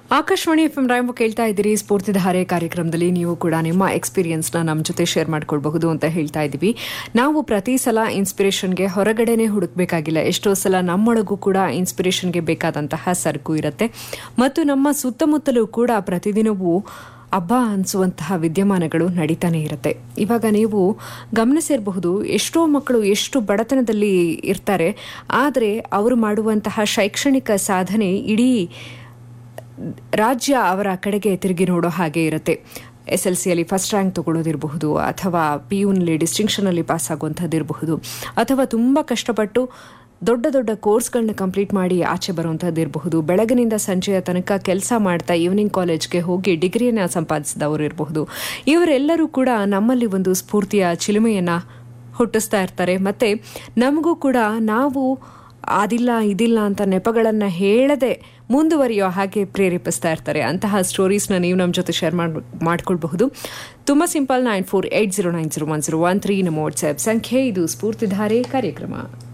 Akashvani F M ರಾಯಂಬ ಕೇಳ್ತಾ ಇದ್ದೀರಿ ಸ್ಫೂರ್ತಿಧಾರೆ ಕಾರ್ಯಕ್ರಮದಲ್ಲಿ ನೀವು ಕೂಡ ನಿಮ್ಮ ಎಕ್ಸ್ಪೀರಿಯನ್ಸ್ನ ನಮ್ಮ ಜೊತೆ ಶೇರ್ ಮಾಡ್ಕೊಳ್ಬಹುದು ಅಂತ ಹೇಳ್ತಾ ಇದ್ದೀವಿ ನಾವು ಪ್ರತಿ ಸಲ ಇನ್ಸ್ಪಿರೇಷನ್ಗೆ ಹೊರಗಡೆನೆ ಹುಡುಕ್ಬೇಕಾಗಿಲ್ಲ ಎಷ್ಟೋ ಸಲ ನಮ್ಮೊಳಗೂ ಕೂಡ ಇನ್ಸ್ಪಿರೇಷನ್ಗೆ ಬೇಕಾದಂತಹ ಸರಕು ಇರುತ್ತೆ ಮತ್ತು ನಮ್ಮ ಸುತ್ತಮುತ್ತಲೂ ಕೂಡ ಪ್ರತಿದಿನವೂ ಹಬ್ಬ ಅನಿಸುವಂತಹ ವಿದ್ಯಮಾನಗಳು ನಡೀತಾನೆ ಇರುತ್ತೆ ಇವಾಗ ನೀವು ಗಮನಿಸಿರಬಹುದು ಎಷ್ಟೋ ಮಕ್ಕಳು ಎಷ್ಟು ಬಡತನದಲ್ಲಿ ಇರ್ತಾರೆ ಆದರೆ ಅವರು ಮಾಡುವಂತಹ ಶೈಕ್ಷಣಿಕ ಸಾಧನೆ ಇಡೀ ರಾಜ್ಯ ಅವರ ಕಡೆಗೆ ತಿರುಗಿ ನೋಡೋ ಹಾಗೆ ಇರುತ್ತೆ ಎಸ್ ಎಲ್ ಸಿಯಲ್ಲಿ ಫಸ್ಟ್ ರ್ಯಾಂಕ್ ತಗೊಳ್ಳೋದಿರಬಹುದು ಅಥವಾ ಪಿ ಯುನಲ್ಲಿ ಡಿಸ್ಟಿಂಕ್ಷನಲ್ಲಿ ಪಾಸ್ ಆಗುವಂಥದ್ದಿರಬಹುದು ಅಥವಾ ತುಂಬ ಕಷ್ಟಪಟ್ಟು ದೊಡ್ಡ ದೊಡ್ಡ ಕೋರ್ಸ್ಗಳನ್ನ ಕಂಪ್ಲೀಟ್ ಮಾಡಿ ಆಚೆ ಬರುವಂಥದ್ದು ಇರಬಹುದು ಬೆಳಗಿನಿಂದ ಸಂಜೆಯ ತನಕ ಕೆಲಸ ಮಾಡ್ತಾ ಈವ್ನಿಂಗ್ ಕಾಲೇಜ್ಗೆ ಹೋಗಿ ಡಿಗ್ರಿಯನ್ನು ಸಂಪಾದಿಸಿದವರು ಇರಬಹುದು ಇವರೆಲ್ಲರೂ ಕೂಡ ನಮ್ಮಲ್ಲಿ ಒಂದು ಸ್ಫೂರ್ತಿಯ ಚಿಲುಮೆಯನ್ನು ಹುಟ್ಟಿಸ್ತಾ ಇರ್ತಾರೆ ಮತ್ತು ನಮಗೂ ಕೂಡ ನಾವು ಅದಿಲ್ಲ ಇದಿಲ್ಲ ಅಂತ ನೆಪಗಳನ್ನು ಹೇಳದೆ ಮುಂದುವರಿಯೋ ಹಾಗೆ ಪ್ರೇರೇಪಿಸ್ತಾ ಇರ್ತಾರೆ ಅಂತಹ ಸ್ಟೋರೀಸ್ನ ನೀವು ನಮ್ಮ ಜೊತೆ ಶೇರ್ ಮಾಡಿ ಮಾಡ್ಕೊಳ್ಬಹುದು ತುಂಬ simple nine four eight zero nine zero one zero one three ನಮ್ಮ ವಾಟ್ಸ್ಆ್ಯಪ್ ಸಂಖ್ಯೆ ಇದು ಸ್ಫೂರ್ತಿಧಾರೆ ಕಾರ್ಯಕ್ರಮ